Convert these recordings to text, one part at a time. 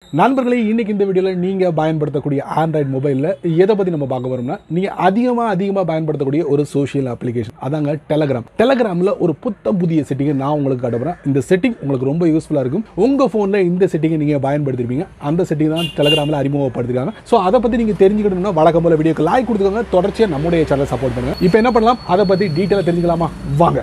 நண்பர்களே இன்னைக்கு இந்த வீடியோவில் நீங்கள் பயன்படுத்தக்கூடிய ஆண்ட்ராய்டு மொபைலில் எதை பற்றி நம்ம பார்க்க வரோம்னா நீங்கள் அதிகமாக அதிகமாக பயன்படுத்தக்கூடிய ஒரு சோஷியல் அப்ளிகேஷன் அதாங்க டெலகிராம் டெலகிராமில் ஒரு புத்தம் புதிய செட்டிங்கை நான் உங்களுக்கு காட்டுறேன் இந்த செட்டிங் உங்களுக்கு ரொம்ப யூஸ்ஃபுல்லாக இருக்கும் உங்கள் ஃபோனில் இந்த செட்டிங்கை நீங்கள் பயன்படுத்திருப்பீங்க அந்த செட்டிங் தான் டெலகிராமில் அறிமுகப்படுத்திருக்காங்க ஸோ அதை பற்றி நீங்கள் தெரிஞ்சுக்கணும்னா வழக்கம் போல வீடியோக்கு லைக் கொடுத்துக்கோங்க தொடர்ச்சியாக நம்முடைய சேனலை சப்போர்ட் பண்ணுங்க இப்போ என்ன பண்ணலாம் அதை பற்றி டீட்டெயிலாக தெரிஞ்சுக்கலாமா வாங்க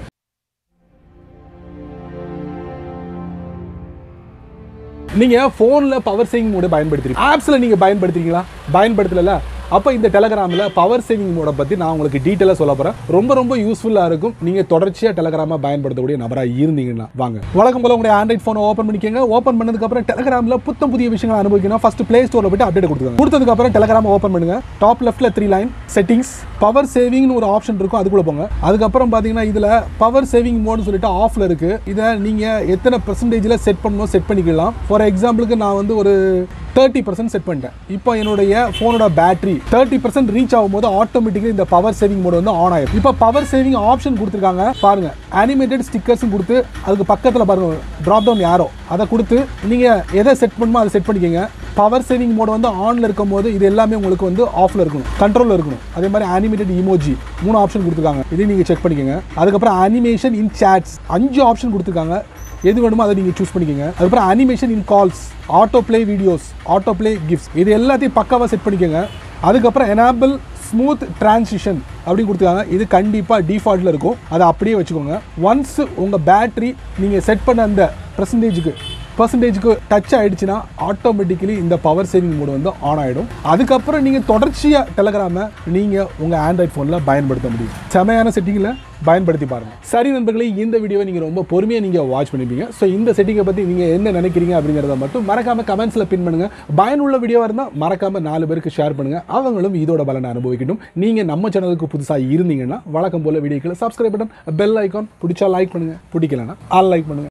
நீங்க ஃபோனில் பவர் சேவிங் மோட பயன்படுத்துறீங்க ஆப்ஸில் நீங்க பயன்படுத்துறீங்களா பயன்படுத்தல அப்போ இந்த டெலகிராமில் பவர் சேவிங் மோட பற்றி நான் உங்களுக்கு டீட்டெயிலாக சொல்ல போகிறேன் ரொம்ப ரொம்ப யூஸ்ஃபுல்லாக இருக்கும் நீங்கள் தொடர்ச்சியாக டெலகிராமை பயன்படுத்தக்கூடிய நபராக இருந்தீங்கன்னா வாங்க வழக்கம் போல உங்களுடைய ஆண்ட்ராய்ட் ஃபோனை ஓப்பன் பண்ணிக்கோங்க ஓப்பன் பண்ணதுக்கப்புறம் டெலகிராமில் புத்தம் புதிய விஷயங்களை அனுபவிக்கணும் ஃபர்ஸ்ட் ப்ளே ஸ்டோரில் போய்ட்டு அப்டேட் கொடுத்துருங்க கொடுத்ததுக்கப்புறம் டெலகிராம் ஓப்பன் பண்ணுங்க டாப் லெஃப்ட்டில் த்ரீ லைன் செட்டிங்ஸ் பவர் சேவிங்னு ஒரு ஆப்ஷன் இருக்கும் அதுக்குள்ளே போங்க அதுக்கப்புறம் பார்த்தீங்கன்னா இதில் பவர் சேவிங் மோட்னு சொல்லிட்டு ஆஃபில் இருக்குது இதை நீங்கள் எத்தனை பர்சன்டேஜில் செட் பண்ணணும் செட் பண்ணிக்கலாம் ஃபார் எக்ஸாம்பிளுக்கு நான் வந்து ஒரு தேர்ட்டி பர்சன்ட் செட் பண்ணிட்டேன் இப்போ என்னுடைய ஃபோனோட பேட்டரி தேர்ட்டி பர்சன்ட் ரீச் ஆகும்போது ஆட்டோமேட்டிக்கலி இந்த பவர் சேவிங் மோட் வந்து ஆன் ஆயிடும் இப்போ பவர் சேவிங் ஆப்ஷன் கொடுத்துருக்காங்க பாருங்க அனிமேட்டட் ஸ்டிக்கர்ஸும் கொடுத்து அதுக்கு பக்கத்தில் பாருங்க ட்ராப் டவுன் யாரோ அதை கொடுத்து நீங்கள் எதை செட் பண்ணுமோ அதை செட் பண்ணிக்கோங்க பவர் சேவிங் மோட் வந்து ஆனில் இருக்கும் போது இது எல்லாமே உங்களுக்கு வந்து ஆஃபில் இருக்கணும் கண்ட்ரோலில் இருக்கணும் அதே மாதிரி அனிமேட்டட் இமோஜி மூணு ஆப்ஷன் கொடுத்துருக்காங்க இதையும் நீங்கள் செக் பண்ணிக்கோங்க அதுக்கப்புறம் அனிமேஷன் இன் சேட்ஸ் அஞ்சு ஆப்ஷன் கொடுத்துருக்காங்க எது வேணுமோ அதை நீங்கள் சூஸ் பண்ணிக்கோங்க அதுக்கப்புறம் animation in calls autoplay videos autoplay gifts இது எல்லாத்தையும் பக்காவாக செட் பண்ணிக்கோங்க அதுக்கப்புறம் எனேபிள் ஸ்மூத் டிரான்சிஷன் அப்படி கொடுத்துருக்காங்க இது கண்டிப்பாக டிஃபால்ட்டில் இருக்கும் அதை அப்படியே வச்சுக்கோங்க ஒன்ஸ் உங்கள் பேட்டரி நீங்கள் செட் பண்ண அந்த பர்சன்டேஜுக்கு பர்சன்டேஜுக்கு டச் ஆயிடுச்சுன்னா ஆட்டோமேட்டிக்கலி இந்த பவர் சேவிங் மோடு வந்து ஆன் ஆகிடும் அதுக்கப்புறம் நீங்கள் தொடர்ச்சியாக டெலகிராமை நீங்கள் உங்கள் ஆண்ட்ராய்ட் ஃபோனில் பயன்படுத்த முடியும் செமையான செட்டிங்கில் பயன்படுத்தி பாருங்க சரி நண்பர்களே இந்த வீடியோவை நீங்கள் ரொம்ப பொறுமையாக நீங்கள் வாட்ச் பண்ணிப்பீங்க ஸோ இந்த செட்டிங்கை பற்றி நீங்கள் என்ன நினைக்கிறீங்க அப்படிங்கிறத மட்டும் மறக்காமல் கமெண்ட்ஸில் பின் பண்ணுங்கள் பயனுள்ள வீடியோவாக இருந்தால் மறக்காமல் நாலு பேருக்கு ஷேர் பண்ணுங்கள் அவங்களும் இதோட பலனை அனுபவிக்கட்டும் நீங்கள் நம்ம சேனலுக்கு புதுசாக இருந்தீங்கன்னா வழக்கம் போல வீடியோக்களை சப்ஸ்கிரைப் பட்டன் பெல் ஐக்கான் பிடிச்சா லைக் பண்ணுங்கள் பிடிக்கலன்னா ஆல் லைக் பண்ணுங்கள்